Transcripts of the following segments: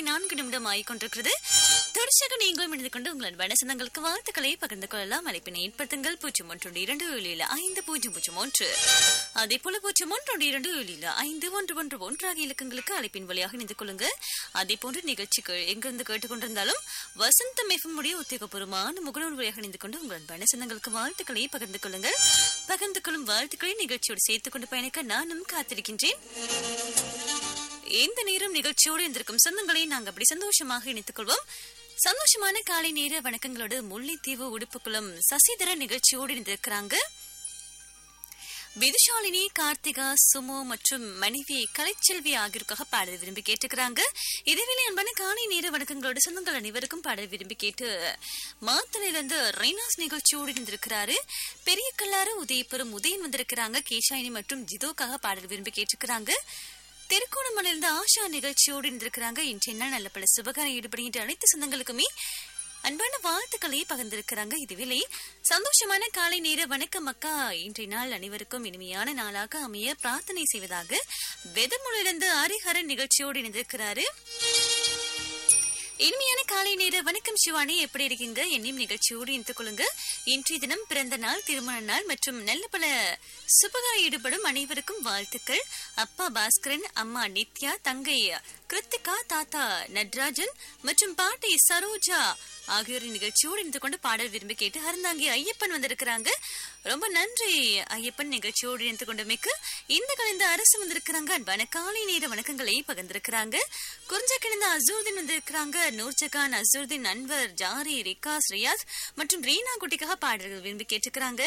நான்கு நிமிடம் ஆகிக்கொண்டிருக்கிறது தொடர்ச்சியாக நீங்களும் இணைந்து கொண்டு உங்கள் வனசந்தங்களுக்கு வாழ்த்துக்களை பகிர்ந்து கொள்ளலாம் அழைப்பினை ஏற்படுத்துங்கள் பூஜ்ஜியம் ஒன்று இரண்டு ஏழில் ஐந்து பூஜ்ஜியம் பூஜ்ஜியம் ஒன்று அதே போல பூஜ்ஜியம் ஒன்று இரண்டு ஏழில் ஐந்து ஒன்று ஒன்று ஒன்று ஆகிய இலக்கங்களுக்கு அழைப்பின் வழியாக இணைந்து கொள்ளுங்க அதே போன்ற நிகழ்ச்சிகள் எங்கிருந்து கேட்டுக்கொண்டிருந்தாலும் வசந்தம் எஃப்எம் உடைய உத்தியோகபூர்வமான முகநூல் வழியாக இணைந்து கொண்டு உங்கள் வனசந்தங்களுக்கு வாழ்த்துக்களை பகிர்ந்து கொள்ளுங்கள் பகிர்ந்து கொள்ளும் வாழ்த்துக்களை நிகழ்ச்சியோடு சேர்த்துக் கொண்டு பயணிக்க நானும் காத்திருக்கின்றேன் இந்த நேரம் நிகழ்ச்சியோடு இருந்திருக்கும் சொந்தங்களை நாங்கள் அப்படி சந்தோஷமாக இணைத்துக் கொள்வோம் சந்தோஷமான காலை நேர வணக்கங்களோடு முல்லைத்தீவு உடுப்புக்குளம் சசிதர நிகழ்ச்சியோடு இருந்திருக்கிறாங்க விதுஷாலினி கார்த்திகா சுமு மற்றும் மனைவி கலைச்செல்வி ஆகியோருக்காக பாடல் விரும்பி கேட்டுக்கிறாங்க இதேவேளை அன்பான காலை நேர வணக்கங்களோடு சொந்தங்கள் அனைவருக்கும் பாடல் விரும்பி கேட்டு மாத்தலையிலிருந்து ரெய்னாஸ் நிகழ்ச்சியோடு இருந்திருக்கிறாரு பெரிய கல்லாறு உதயபுரம் உதயன் வந்திருக்கிறாங்க கேஷாயினி மற்றும் ஜிதோக்காக பாடல் விரும்பி கேட்டுக்கிறாங்க திருக்கோணமலையிலிருந்து ஆஷா நிகழ்ச்சியோடு இருந்திருக்கிறாங்க இன்றைய நாள் நல்ல பல சுபகாரம் ஈடுபடுகின்ற அனைத்து சொந்தங்களுக்குமே அன்பான வாழ்த்துக்களை பகிர்ந்திருக்கிறாங்க இதுவேளை சந்தோஷமான காலை நேர வணக்கம் அக்கா இன்றைய நாள் அனைவருக்கும் இனிமையான நாளாக அமைய பிரார்த்தனை செய்வதாக வெதமுழிலிருந்து ஹரிஹரன் நிகழ்ச்சியோடு இணைந்திருக்கிறாரு இனிமையான காலை நேர வணக்கம் சிவானி எப்படி இருக்கீங்க என்னையும் நிகழ்ச்சியோடு இணைத்துக் கொள்ளுங்க இன்றைய தினம் பிறந்த நாள் திருமண நாள் மற்றும் நல்ல பல சுபகார ஈடுபடும் அனைவருக்கும் வாழ்த்துக்கள் அப்பா பாஸ்கரன் அம்மா நித்யா தங்கை கிருத்திகா தாத்தா நட்ராஜன் மற்றும் பாட்டி சரோஜா ஆகியோரின் நிகழ்ச்சியோடு இணைந்து கொண்டு பாடல் விரும்பி கேட்டு அருந்தாங்கி ஐயப்பன் வந்திருக்கிறாங்க ரொம்ப நன்றி ஐயப்பன் நிகழ்ச்சியோடு இணைந்து கொண்டமைக்கு இந்த கலந்த அரசு வந்திருக்கிறாங்க அன்பான காலை நேர வணக்கங்களை பகிர்ந்திருக்கிறாங்க குறிஞ்ச கிழந்த அசூர்தீன் வந்திருக்கிறாங்க நூர்ஜகான் அசூர்தீன் அன்வர் ஜாரி ரிகாஸ் ரியாஸ் மற்றும் ரீனா குட்டிக்காக பாடல்கள் விரும்பி கேட்டுக்கிறாங்க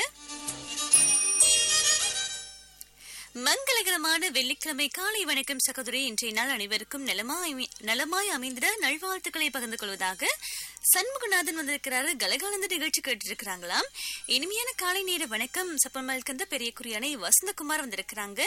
மங்களகரமான வெள்ளிக்கிழமை காலை வணக்கம் சகோதரி இன்றைய நாள் அனைவருக்கும் நலமாய் நலமாய் அமைந்திட நல்வாழ்த்துக்களை பகிர்ந்து கொள்வதாக சண்முகநாதன் வந்திருக்கிறாரு கலகாலந்த நிகழ்ச்சி கேட்டிருக்கிறாங்களாம் இனிமையான காலை நேர வணக்கம் சப்பமல் கந்த பெரிய குறியானை வசந்தகுமார் வந்திருக்கிறாங்க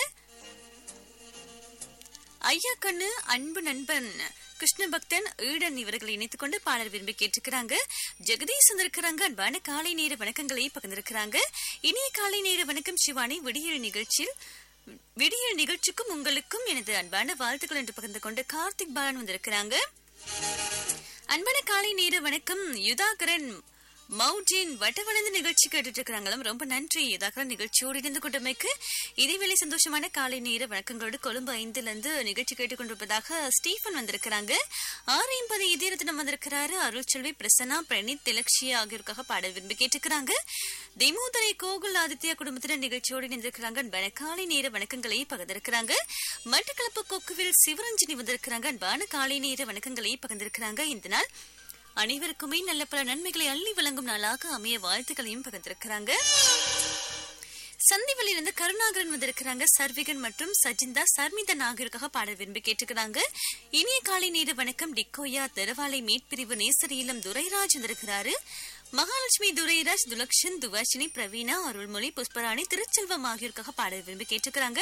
ஐயா கண்ணு அன்பு நண்பன் கிருஷ்ண பக்தன் ஈடன் இவர்களை இணைத்துக் கொண்டு பாடல் விரும்பி கேட்டிருக்கிறாங்க ஜெகதீஷ் வந்திருக்கிறாங்க அன்பான காலை நேர வணக்கங்களை பகிர்ந்திருக்கிறாங்க இனிய காலை நேர வணக்கம் சிவானி விடியல் நிகழ்ச்சியில் விடியல் நிகழ்ச்சிக்கும் உங்களுக்கும் எனது அன்பான வாழ்த்துக்கள் என்று பகிர்ந்து கொண்டு கார்த்திக் பாலன் வந்திருக்கிறாங்க அன்பான காலை நேர வணக்கம் யுதாகரன் மவுஜின் வட்டவளர்ந்து நிகழ்ச்சி கேட்டுட்டு இருக்கிறாங்களும் ரொம்ப நன்றி யுதாகரன் நிகழ்ச்சியோடு இணைந்து கொண்டமைக்கு இதேவேளை சந்தோஷமான காலை நேர வணக்கங்களோடு கொழும்பு ஐந்துல இருந்து நிகழ்ச்சி கேட்டுக்கொண்டிருப்பதாக ஸ்டீஃபன் வந்திருக்கிறாங்க ஆறு எண்பது இதயத்தினம் வந்திருக்கிறாரு அருள்செல்வி பிரசன்னா பிரணீத் திலக்ஷியா ஆகியோருக்காக பாடல் விரும்பி கேட்டுக்கிறாங்க திமுதரை கோகுல் ஆதித்யா குடும்பத்தினர் நிகழ்ச்சியோடு இணைந்திருக்கிறாங்க அன்பான காலை நேர வணக்கங்களை பகிர்ந்திருக்கிறாங்க மட்டக்களப்பு கொக்குவில் சிவரஞ்சனி வந்திருக்கிறாங்க அன்பான காலை நேர வணக்கங்களை பகிர்ந்திருக்கிறாங்க இந்த நாள் அனைவருக்குமே நல்ல பல நன்மைகளை அள்ளி வழங்கும் நாளாக அமைய வாழ்த்துக்களையும் பகிர்ந்திருக்கிறாங்க சந்திவெளியிலிருந்து கருணாகரன் வந்திருக்கிறாங்க சர்விகன் மற்றும் சஜிந்தா சர்மிதன் ஆகியோருக்காக பாடல் விரும்பி கேட்டுக்கிறாங்க இனிய காலை நேர வணக்கம் டிக்கோயா தெரவாலை மீட்பிரிவு நேசரியிலம் துரைராஜ் வந்திருக்கிறாரு மகாலட்சுமி துரைராஜ் துலக்ஷன் துவாஷினி பிரவீனா அருள்மொழி புஷ்பராணி திருச்செல்வம் ஆகியோருக்காக பாடல் விரும்பி கேட்டுக்கிறாங்க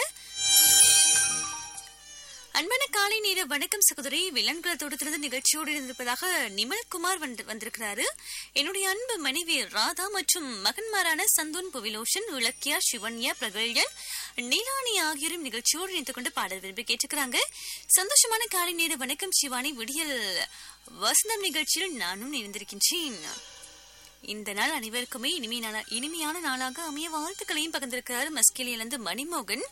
அன்பான காலை நேர வணக்கம் சகோதரி வில்லன்குல தோட்டத்திலிருந்து நிகழ்ச்சியோடு இருந்திருப்பதாக நிமல்குமார் வந்திருக்கிறாரு என்னுடைய அன்பு மனைவி ராதா மற்றும் மகன்மாரான சந்தோன் புவிலோஷன் இலக்கியா சிவன்யா பிரகல்யன் நீலானி ஆகியோரும் நிகழ்ச்சியோடு இணைத்துக் கொண்டு பாடல் விரும்பி கேட்டுக்கிறாங்க சந்தோஷமான காலை நேர வணக்கம் சிவானி விடியல் வசந்தம் நிகழ்ச்சியில் நானும் இணைந்திருக்கின்றேன் இந்த நாள் அனைவருக்குமே இனிமையான இனிமையான நாளாக அமைய வாழ்த்துக்களையும் பகிர்ந்திருக்கிறார் மஸ்கேலியிலிருந்து மணிமோகன்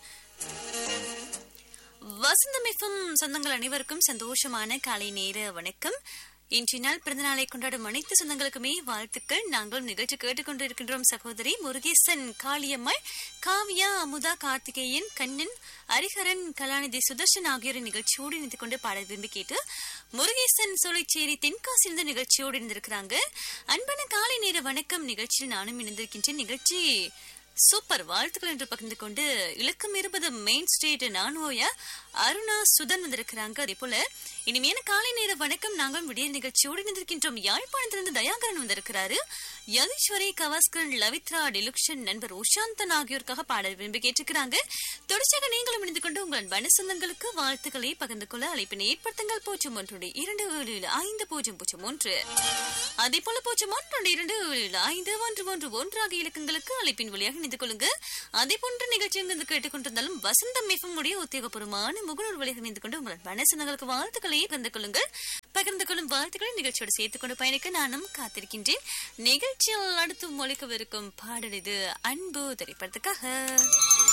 வசந்தம் எஃப்எம் சொந்தங்கள் அனைவருக்கும் சந்தோஷமான காலை நேர வணக்கம் இன்றைய நாள் பிறந்த நாளை கொண்டாடும் அனைத்து சொந்தங்களுக்குமே வாழ்த்துக்கள் நாங்களும் நிகழ்ச்சி கேட்டுக்கொண்டிருக்கின்றோம் சகோதரி முருகேசன் காளியம்மாள் காவியா அமுதா கார்த்திகேயன் கண்ணன் ஹரிஹரன் கலாநிதி சுதர்ஷன் ஆகியோரின் நிகழ்ச்சியோடு இணைந்து கொண்டு பாடல் விரும்பி கேட்டு முருகேசன் சோலைச்சேரி தென்காசிலிருந்து நிகழ்ச்சியோடு இருந்திருக்கிறாங்க அன்பான காலை நேர வணக்கம் நிகழ்ச்சியில் நானும் இணைந்திருக்கின்றேன் நிகழ்ச்சி சூப்பர் வாழ்த்துக்கள் என்று பகிர்ந்து கொண்டு இலக்கம் இருபது மெயின் ஸ்ட்ரீட் நானோயா அருணா சுதன் வந்திருக்கிறாங்க அதே போல இனிமையான காலை நேர வணக்கம் நாங்கள் விடிய நிகழ்ச்சியோடு இணைந்திருக்கின்றோம் யாழ்ப்பாணத்திலிருந்து தயாகரன் வந்திருக்கிறாரு யதீஸ்வரி கவாஸ்கரன் லவித்ரா டிலுக்ஷன் நண்பர் உஷாந்தன் ஆகியோருக்காக பாடல் விரும்பி கேட்டுக்கிறாங்க தொடர்ச்சியாக நீங்களும் இணைந்து கொண்டு உங்கள் வனசந்தங்களுக்கு வாழ்த்துக்களை பகிர்ந்து கொள்ள அழைப்பினை ஏற்படுத்துங்கள் பூஜ்ஜியம் ஒன்று இரண்டு ஏழு ஏழு ஐந்து பூஜ்ஜியம் பூஜ்ஜியம் ஒன்று அதே போல பூஜ்ஜியம் ஒன்று இரண்டு ஏழு ஏழு ஐந்து ஒன்று ஒன்று ஒன்று ஆகிய இலக்கங்களுக்கு அழைப்பின் வழியாக இணைந்து கொள்ளுங்க அதே போன்ற நிகழ்ச்சியிலிருந்து கேட்டுக்கொண்டிருந்தாலும் வசந்தம் மிகவும் உடைய உத்தியோகபூர்வமான முகநூல் வழியாக இணைந்து கொண்டு உங்கள் வனசந்தங்களுக்கு வாழ்த்துக்களை கருத்துக்களை பகிர்ந்து கொள்ளுங்கள் பகிர்ந்து கொள்ளும் வாழ்த்துக்களை நிகழ்ச்சியோடு சேர்த்துக் கொண்டு பயணிக்க நானும் காத்திருக்கின்றேன் நிகழ்ச்சியில் அடுத்து மொழிக்கவிருக்கும் பாடல் இது அன்பு திரைப்படத்துக்காக